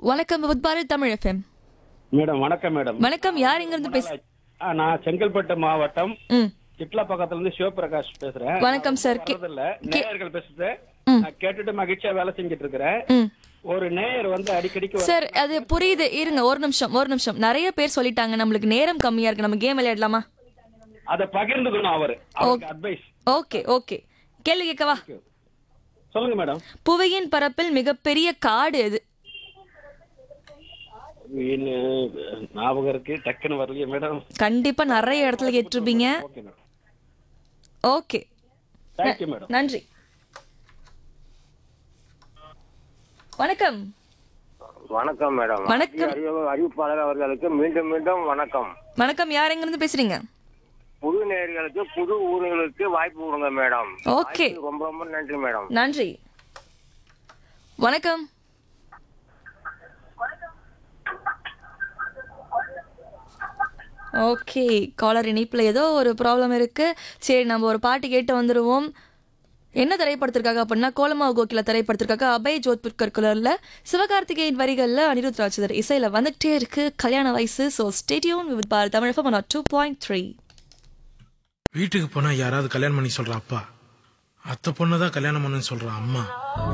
வணக்கம் வித்பாரத் Tamil FM madam வணக்கம் மேடம் வணக்கம் யார் இங்க இருந்து பேச ஆ, நான் செங்கல்பட்டு மாவட்டம் ம் சிட்லா பக்கத்துல இருந்து சிவபிரகாஷ் பேசுறேன் வணக்கம் சார் கே- இல்ல நேயர்கள் பேசுறது ம். நான் கேட்டுட்டு மகிழ்ச்சியா வேலை செஞ்சுட்டு இருக்கிறேன் ம் ஒரு நேயர் வந்து அடிக்கடிக்கு வர- சார் அது புரியுது இருங்க ஒரு நிமிஷம் ஒரு நிமிஷம் நிறைய பேர் சொல்லிட்டாங்க நம்மளுக்கு நேரம் கம்மியா இருக்கு நம்ம கேம் விளையாடலாமா அதை பகிர்ந்துக்கணும் அவரு அவருக்கு அட்வைஸ் ஓகே ஓகே கேள்வி கேட்கவா சொல்லுங்க மேடம் புவியின் பரப்பில் மிகப்பெரிய காடு எது இன்னும் ஞாபகம் இருக்கு டக்குன்னு வரலையே மேடம் கண்டிப்பா நிறைய இடத்துல கேட்டிருப்பீங்க okay madam okay thank you madam நன்றி வணக்கம் வணக்கம் மேடம் வணக்கம். அறிவு- அறிவிப்பாளர் அவர்களுக்கு மீண்டும் மீண்டும் வணக்கம் வணக்கம் யார் எங்க இருந்து பேசுறீங்க புது நேயர்களுக்கு புது ஊர்களுக்கு வாய்ப்பு கொடுங்க மேடம் ஓகே வாய்ப்புக்கு ரொம்ப ரொம்ப நன்றி மேடம் நன்றி வணக்கம் ஓகே காலர் இணைப்பில் ஏதோ ஒரு ப்ராப்ளம் இருக்கு சரி நம்ம ஒரு பாட்டு கேட்டு வந்துடுவோம் என்ன திரைப்படத்திற்காக அப்படின்னா கோலமாவு கோகில திரைப்படத்திற்காக அபய் ஜோத்புர் கற்குலரில் சிவகார்த்திகேயன் வரிகளில் அனிருத் ராஜதர் இசையில் வந்துகிட்டே இருக்கு கல்யாண வயசு ஸோ ஸ்டேடியோன் வித் பார் தமிழ் டூ பாயிண்ட் த்ரீ வீட்டுக்கு போனா யாராவது கல்யாணம் பண்ணி சொல்ற அப்பா அத்தை பொண்ணு தான் கல்யாணம் பண்ணுன்னு சொல்ற அம்மா